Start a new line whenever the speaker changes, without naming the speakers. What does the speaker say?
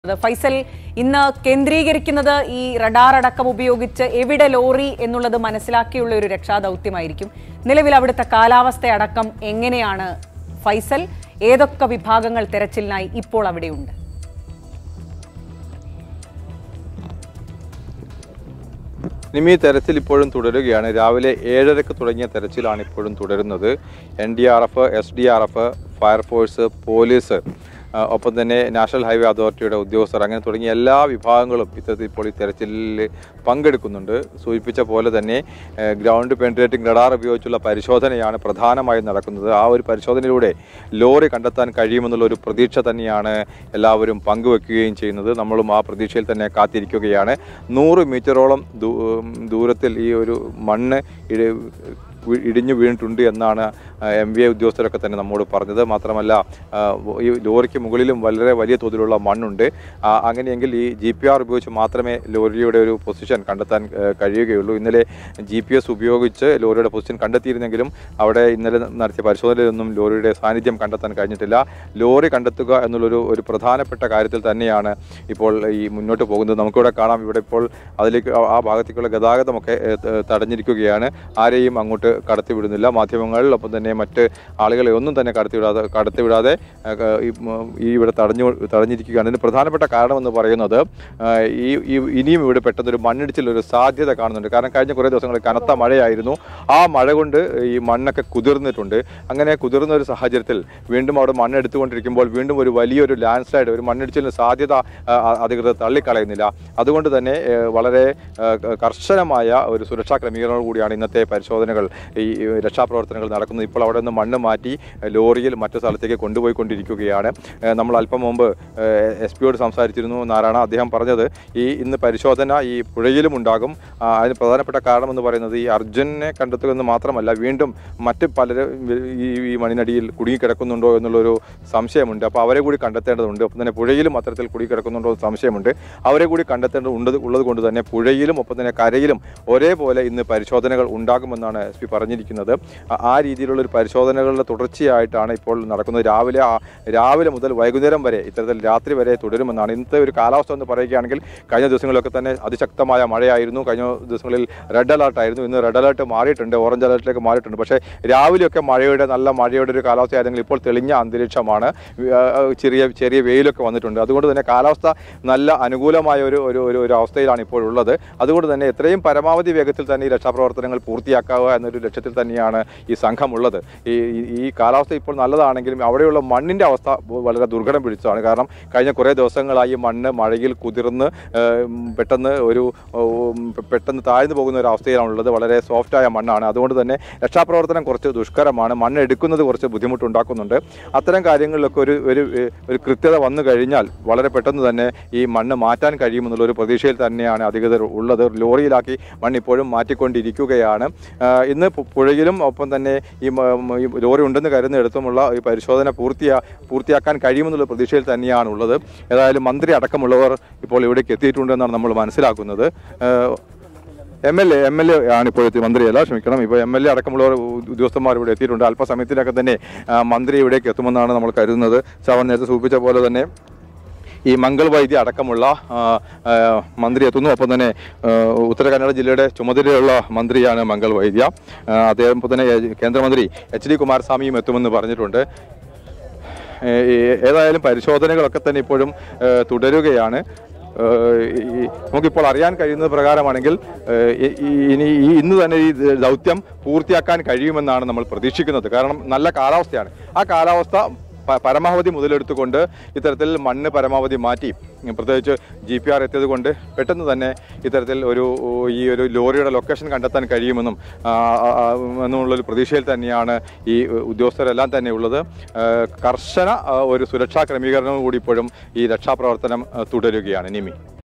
അത് ഫൈസൽ ഇന്ന് കേന്ദ്രീകരിക്കുന്നത് ഈ റഡാർ അടക്കം ഉപയോഗിച്ച് എവിടെ ലോറി എന്നുള്ളത് മനസ്സിലാക്കിയുള്ള ഒരു രക്ഷാദൗത്യമായിരിക്കും നിലവിൽ അവിടുത്തെ കാലാവസ്ഥ അടക്കം എങ്ങനെയാണ് ഫൈസൽ ഏതൊക്കെ വിഭാഗങ്ങൾ തെരച്ചിലിനായി ഇപ്പോൾ അവിടെയുണ്ട്
നിമി തെരച്ചിൽ ഇപ്പോഴും തുടരുകയാണ് രാവിലെ ഏഴരക്ക് തുടങ്ങിയ തെരച്ചിലാണ് ഇപ്പോഴും തുടരുന്നത് N D R F S D R F fire force police ആ, ഒപ്പം തന്നെ നാഷണൽ ഹൈവേ അതോറിറ്റിയുടെ ഉദ്യോഗസ്ഥർ അങ്ങനെ തുടങ്ങിയ എല്ലാ വിഭാഗങ്ങളും ഇത്തരത്തിൽ ഇപ്പോൾ ഈ തെരച്ചിലിൽ പങ്കെടുക്കുന്നുണ്ട് സൂചിപ്പിച്ച പോലെ തന്നെ ഏ, ഗ്രൗണ്ട് പെൻട്രേറ്റിംഗ് റഡാർ ഉപയോഗിച്ചുള്ള പരിശോധനയാണ് പ്രധാനമായും നടക്കുന്നത് ആ ഒരു പരിശോധനയിലൂടെ ലോറി കണ്ടെത്താൻ കഴിയുമെന്നുള്ള ഒരു പ്രതീക്ഷ തന്നെയാണ് എല്ലാവരും പങ്കുവെക്കുകയും ചെയ്യുന്നത് നമ്മളും ആ പ്രതീക്ഷയിൽ തന്നെ കാത്തിരിക്കുകയാണ് നൂറ് മീറ്ററോളം ദൂ- ദൂരത്തിൽ ഈ ഒരു മണ്ണ് ഇഴ- വി- ഇടിഞ്ഞു വീണിട്ടുണ്ട് എന്നാണ് എം വി ഐ ഉദ്യോഗസ്ഥരൊക്കെ തന്നെ നമ്മോട് പറഞ്ഞത് മാത്രമല്ല ആ, ഈ ലോറിക്ക് മുകളിലും വളരെ വലിയ തോതിലുള്ള മണ്ണുണ്ട് ആ, അങ്ങനെയെങ്കിൽ ഈ ജി പി ആർ ഉപയോഗിച്ച് മാത്രമേ ലോറിയുടെ ഒരു പൊസിഷൻ കണ്ടെത്താൻ ആ, കഴിയുകയുള്ളൂ ഇന്നലെ ജി പി എസ് ഉപയോഗിച്ച് ലോറിയുടെ പൊസിഷൻ കണ്ടെത്തിയിരുന്നെങ്കിലും അവിടെ ഇന്നലെ നടത്തിയ പരിശോധനയിലൊന്നും ലോറിയുടെ സാന്നിധ്യം കണ്ടെത്താൻ കഴിഞ്ഞിട്ടില്ല ലോറി കണ്ടെത്തുക എന്നുള്ളൊരു ഒരു പ്രധാനപ്പെട്ട കാര്യത്തിൽ തന്നെയാണ് ഇപ്പോൾ ഈ മുന്നോട്ട് പോകുന്നത് നമുക്കിവിടെ കാണാം ഇവിടെ ഇപ്പോൾ അതിലേക്ക് ആ- ആ ഭാഗത്തേക്കുള്ള ഗതാഗതമൊക്കെ ഏ, ത- തടഞ്ഞിരിക്കുകയാണ് ആരെയും അങ്ങോട്ട് കടത്തിവിടുന്നില്ല മാധ്യമങ്ങൾ ഒപ്പം തന്നെ മറ്റ് ആളുകളെ ഒന്നും തന്നെ കടത്തിവിടാതെ കടത്തിവിടാതെ ഏ, ക- ഈ മ- ഈ ഇവിടെ തടഞ്ഞു തടഞ്ഞിരിക്കുകയാണ് ഇതിന് പ്രധാനപ്പെട്ട കാരണമെന്ന് പറയുന്നത് ആ, ഈ ഈ ഇനിയും ഇവിടെ പെട്ടെന്ന് ഒരു മണ്ണിടിച്ചിൽ ഒരു സാധ്യത കാണുന്നുണ്ട് കാരണം കഴിഞ്ഞ കുറേ ദിവസങ്ങളിൽ കനത്ത മഴയായിരുന്നു ആ മഴ കൊണ്ട് ഈ മണ്ണൊക്കെ കുതിർന്നിട്ടുണ്ട് അങ്ങനെ കുതിർന്ന ഒരു സാഹചര്യത്തിൽ വീണ്ടും അവിടെ മണ്ണെടുത്തുകൊണ്ടിരിക്കുമ്പോൾ വീണ്ടും ഒരു വലിയൊരു ലാൻഡ് സ്ലൈഡ് ഒരു മണ്ണിടിച്ചിലിന് സാധ്യത ആ, ആ, അധികൃതർ തള്ളിക്കളയുന്നില്ല അതുകൊണ്ട് തന്നെ ഏ, വളരെ ആ, ക- കർശനമായ ഒരു സുരക്ഷാ ക്രമീകരണങ്ങൾ കൂടിയാണ് ഇന്നത്തെ പരിശോധനകൾ ഈ ഈ രക്ഷാപ്രവർത്തനങ്ങൾ നടക്കുന്നത് ഇപ്പോൾ അവിടെ നിന്ന് മണ്ണ് മാറ്റി ഏ, ലോറിയിൽ മറ്റു സ്ഥലത്തേക്ക് കൊണ്ടുപോയിക്കൊണ്ടിരിക്കുകയാണ് ഏ, നമ്മൾ അല്പം മുമ്പ് എസ് പിയോട് സംസാരിച്ചിരുന്നു നാരായണ അദ്ദേഹം പറഞ്ഞത് ഈ ഇന്ന് പരിശോധന ഈ പുഴയിലും ഉണ്ടാകും ആ, അതിന് പ്രധാനപ്പെട്ട കാരണം എന്ന് പറയുന്നത് ഈ അർജുനെ കണ്ടെത്തുക എന്ന് മാത്രമല്ല വീണ്ടും മറ്റ് പലരും ഈ ഈ മണ്ണിനടിയിൽ കുടുങ്ങിക്കിടക്കുന്നുണ്ടോ എന്നുള്ളൊരു സംശയമുണ്ട് അപ്പോൾ അവരെ കൂടി കണ്ടെത്തേണ്ടതുണ്ട് ഒപ്പം തന്നെ പുഴയിലും അത്തരത്തിൽ കുടുങ്ങിക്കിടക്കുന്നുണ്ടോ എന്ന് സംശയമുണ്ട് അവരെ കൂടി കണ്ടെത്തേണ്ടതുണ്ട് ഉള്ളത് കൊണ്ട് തന്നെ പുഴയിലും ഒപ്പം തന്നെ കരയിലും ഒരേപോലെ ഇന്ന് പരിശോധനകൾ ഉണ്ടാകുമെന്നാണ് എസ് പി പറഞ്ഞിരിക്കുന്നത് ആ- ആ രീതിയിലുള്ള ഒരു പരിശോധനകളുടെ തുടർച്ചയായിട്ടാണ് ഇപ്പോൾ നടക്കുന്നത് രാവിലെ ആ- രാവിലെ മുതൽ വൈകുന്നേരം വരെ ഇത്തരത്തിൽ രാത്രി വരെ തുടരുമെന്നാണ് ഇന്നത്തെ ഒരു കാലാവസ്ഥ എന്ന് പറയുകയാണെങ്കിൽ കഴിഞ്ഞ ദിവസങ്ങളിലൊക്കെ തന്നെ അതിശക്തമായ മഴയായിരുന്നു കഴിഞ്ഞ ദിവസങ്ങളിൽ റെഡ് അലർട്ട് ആയിരുന്നു ഇന്ന് റെഡ് അലർട്ട് മാറിയിട്ടുണ്ട് ഓറഞ്ച് അലർട്ടിലേക്ക് മാറിയിട്ടുണ്ട് പക്ഷേ രാവിലെയൊക്കെ മഴയുടെ നല്ല മഴയുടെ ഒരു കാലാവസ്ഥയായിരുന്നെങ്കിൽ ഇപ്പോൾ തെളിഞ്ഞ അന്തരീക്ഷമാണ് ആ, ചെറിയ ചെറിയ വെയിലൊക്കെ വന്നിട്ടുണ്ട് അതുകൊണ്ട് തന്നെ കാലാവസ്ഥ നല്ല അനുകൂലമായ ഒരു ഒരു ഒരു ഒരു അവസ്ഥയിലാണ് ഇപ്പോൾ ഉള്ളത് അതുകൊണ്ട് തന്നെ എത്രയും പരമാവധി വേഗത്തിൽ തന്നെ ഈ രക്ഷാപ്രവർത്തനങ്ങൾ പൂർത്തിയാക്കുക എന്നൊരു ലക്ഷ്യത്തിൽ തന്നെയാണ് ഈ സംഘം ഉള്ളത് ഈ ഈ- ഈ കാലാവസ്ഥ ഇപ്പോൾ നല്ലതാണെങ്കിലും അവിടെയുള്ള മണ്ണിൻ്റെ അവസ്ഥ വളരെ ദുർഘടം പിടിച്ചതാണ് കാരണം കഴിഞ്ഞ കുറേ ദിവസങ്ങളായി മണ്ണ് മഴയിൽ കുതിർന്ന് ഏഹ്, പെട്ടെന്ന് ഒരു ഉം, പെട്ടെന്ന് താഴ്ന്നു പോകുന്ന ഒരു അവസ്ഥയിലാണുള്ളത് വളരെ സോഫ്റ്റായ മണ്ണാണ് അതുകൊണ്ട് തന്നെ രക്ഷാപ്രവർത്തനം കുറച്ച് ദുഷ്കരമാണ് മണ്ണ് എടുക്കുന്നത് കുറച്ച് ബുദ്ധിമുട്ടുണ്ടാക്കുന്നുണ്ട് അത്തരം കാര്യങ്ങളിലൊക്കെ ഒരു ഒരു ഒരു കൃത്യത വന്നു കഴിഞ്ഞാൽ വളരെ പെട്ടെന്ന് തന്നെ ഈ മണ്ണ് മാറ്റാൻ കഴിയുമെന്നുള്ള ഒരു പ്രതീക്ഷയിൽ തന്നെയാണ് അധികൃതർ ഉള്ളത് ലോറിയിലാക്കി മണ്ണ് ഇപ്പോഴും മാറ്റിക്കൊണ്ടിരിക്കുകയാണ് ആ, ഇന്ന് പു- പുഴയിലും ഒപ്പം തന്നെ ഈ മ- മ- ഈ ലോറി ഉണ്ടെന്ന് കരുതുന്നിടത്തുമുള്ള ഈ പരിശോധന പൂർത്തിയാ പൂർത്തിയാക്കാൻ കഴിയുമെന്നുള്ള പ്രതീക്ഷയിൽ തന്നെയാണ് ഉള്ളത് ഏതായാലും മന്ത്രി അടക്കമുള്ളവർ ഇപ്പോൾ ഇവിടേക്ക് എത്തിയിട്ടുണ്ടെന്നാണ് നമ്മൾ മനസ്സിലാക്കുന്നത് M L A M L A ആണ് ഇപ്പോഴത്തെ മന്ത്രിയല്ല ക്ഷമിക്കണം ഇപ്പോൾ എം എൽ എ അടക്കമുള്ളവർ ഉ- ഉദ്യോഗസ്ഥന്മാർ ഇവിടെ എത്തിയിട്ടുണ്ട് അല്പസമയത്തിനൊക്കെ തന്നെ ആ, മന്ത്രി ഇവിടേക്ക് എത്തുമെന്നാണ് നമ്മൾ കരുതുന്നത് ശ്രാവൺ നേരത്തെ സൂചിപ്പിച്ച പോലെ തന്നെ ഈ മംഗൾ വൈദ്യ അടക്കമുള്ള ആ, ആ, മന്ത്രി എത്തുന്നു ഒപ്പം തന്നെ ആ, ഉത്തര കന്നഡ ജില്ലയുടെ ചുമതലയുള്ള മന്ത്രിയാണ് മംഗൾ വൈദ്യ ആ, അദ്ദേഹം ഇപ്പോൾ തന്നെ ഏ- കേന്ദ്രമന്ത്രി എച്ച് ഡി കുമാരസ്വാമിയും എത്തുമെന്ന് പറഞ്ഞിട്ടുണ്ട് ഏ, ഈ ഏതായാലും പരിശോധനകളൊക്കെ തന്നെ ഇപ്പോഴും ഏ, തുടരുകയാണ് ഏ, ഈ നമുക്കിപ്പോൾ അറിയാൻ കഴിയുന്നത് പ്രകാരമാണെങ്കിൽ ഏ, ഇ- ഈ- ഇനി ഈ ഇന്ന് തന്നെ ഈ ദൗത്യം പൂർത്തിയാക്കാൻ കഴിയുമെന്നാണ് നമ്മൾ പ്രതീക്ഷിക്കുന്നത് കാരണം നല്ല കാലാവസ്ഥയാണ് ആ കാലാവസ്ഥ പ- പരമാവധി മുതലെടുത്തുകൊണ്ട് ഇത്തരത്തിൽ മണ്ണ് പരമാവധി മാറ്റി പ്രത്യേകിച്ച് ജി പി ആർ എത്തിയത് കൊണ്ട് പെട്ടെന്ന് തന്നെ ഇത്തരത്തിൽ ഒരു ഈ ഒരു ലോറിയുടെ ലൊക്കേഷൻ കണ്ടെത്താൻ കഴിയുമെന്നും ആ, ആ, ആ, എന്നുള്ളൊരു പ്രതീക്ഷയിൽ തന്നെയാണ് ഈ ഉദ്യോഗസ്ഥരെല്ലാം തന്നെ ഉള്ളത് ആ, കർശന ആ, ഒരു സുരക്ഷാ ക്രമീകരണവും കൂടി ഇപ്പോഴും ഈ രക്ഷാപ്രവർത്തനം ആ, തുടരുകയാണ് നിമി